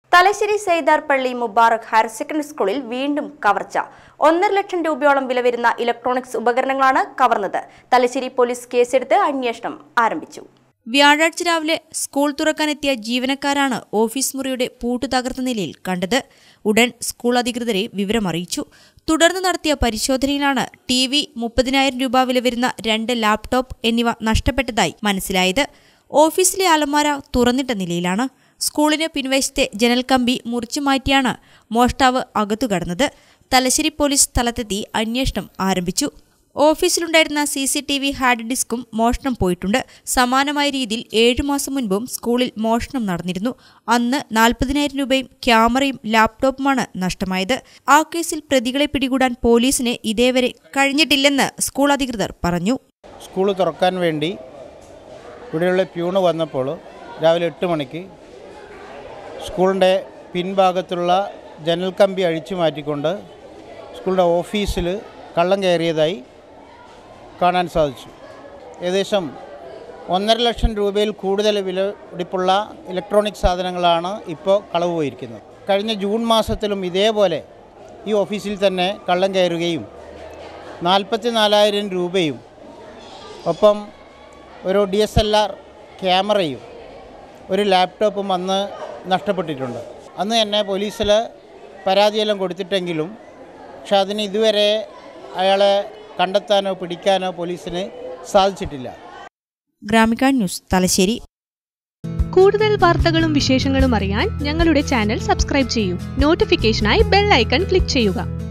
തലശ്ശേരി സൈദാർ പള്ളി Mubarak higher secondary സ്കൂളിൽ വീണ്ടും കവർച്ച ഒന്നര ലക്ഷം രൂപയോളം വില വരുന്ന ഇലക്ട്രോണിക്സ് ഉപകരണങ്ങളാണ് കവർന്നത് തലശ്ശേരി പോലീസ് കേസെടുത്ത് അന്വേഷണം ആരംഭിച്ചു വ്യാഴാഴ്ച രാവിലെ സ്കൂൾ തുറക്കാനെത്തിയ ജീവനക്കാരാണ് ഓഫീസ് മുറിയുടെ പൂട്ട് തകർത്ത നിലയിൽ കണ്ടത് ഉടൻ സ്കൂൾ അധികൃതരെ വിവരമറിയിച്ചു തുടർന്ന് നടത്തിയ പരിശോധനയിലാണ് ടി വി മുപ്പതിനായിരം രൂപ വില വരുന്ന രണ്ട് ലാപ്ടോപ്പ് എന്നിവ നഷ്ടപ്പെട്ടതായി മനസ്സിലായത് ഓഫീസിലെ അലമാര തുറന്നിട്ട നിലയിലാണ് സ്കൂളിന് പിൻവശത്തെ ജനൽ കമ്പി മുറിച്ചു മാറ്റിയാണ് മോഷ്ടാവ് അകത്തു കടന്നത് തലശ്ശേരി പോലീസ് സ്ഥലത്തെത്തി അന്വേഷണം ആരംഭിച്ചു ഓഫീസിലുണ്ടായിരുന്ന C C T V hard ഡിസ്കും മോഷണം പോയിട്ടുണ്ട് സമാനമായ രീതിയിൽ ഏഴു മാസം മുൻപും സ്കൂളിൽ മോഷണം നടന്നിരുന്നു അന്ന് നാൽപ്പതിനായിരം രൂപയും ക്യാമറയും ലാപ്ടോപ്പുമാണ് നഷ്ടമായത് ആ കേസിൽ പ്രതികളെ പിടികൂടാൻ പോലീസിന് ഇതേവരെ കഴിഞ്ഞിട്ടില്ലെന്ന് സ്കൂൾ അധികൃതർ പറഞ്ഞു സ്കൂൾ തുറക്കാൻ വേണ്ടി ഇവിടെയുള്ള പ്യൂണ് വന്നപ്പോൾ രാവിലെ എട്ട് മണിക്ക് സ്കൂളിൻ്റെ പിൻഭാഗത്തുള്ള ജനൽ കമ്പി അഴിച്ചു മാറ്റിക്കൊണ്ട് സ്കൂളിൻ്റെ ഓഫീസിൽ കള്ളം കയറിയതായി കാണാൻ സാധിച്ചു ഏകദേശം ഒന്നര ലക്ഷം രൂപയിൽ കൂടുതൽ വില പിടിപ്പുള്ള ഇലക്ട്രോണിക് സാധനങ്ങളാണ് ഇപ്പോൾ കളവ് പോയിരിക്കുന്നത് കഴിഞ്ഞ ജൂൺ മാസത്തിലും ഇതേപോലെ ഈ ഓഫീസിൽ തന്നെ കള്ളം കയറുകയും നാൽപ്പത്തി നാലായിരം രൂപയും ഒപ്പം ഒരു ഡി എസ് എൽ ആർ ക്യാമറയും ഒരു ലാപ്ടോപ്പും അന്ന് നഷ്ടപ്പെട്ടിട്ടുണ്ട് അന്ന് തന്നെ പോലീസിൽ പരാതിയെല്ലാം കൊടുത്തിട്ടെങ്കിലും പക്ഷെ അതിന് ഇതുവരെ അയാളെ കണ്ടെത്താനോ പിടിക്കാനോ പോലീസിന് സാധിച്ചിട്ടില്ല ഗ്രാമിക ന്യൂസ് തലശ്ശേരി കൂടുതൽ വാർത്തകളും വിശേഷങ്ങളും അറിയാൻ ഞങ്ങളുടെ ചാനൽ സബ്സ്ക്രൈബ് ചെയ്യൂ നോട്ടിഫിക്കേഷനായി ബെൽ ഐക്കൺ ക്ലിക്ക് ചെയ്യുക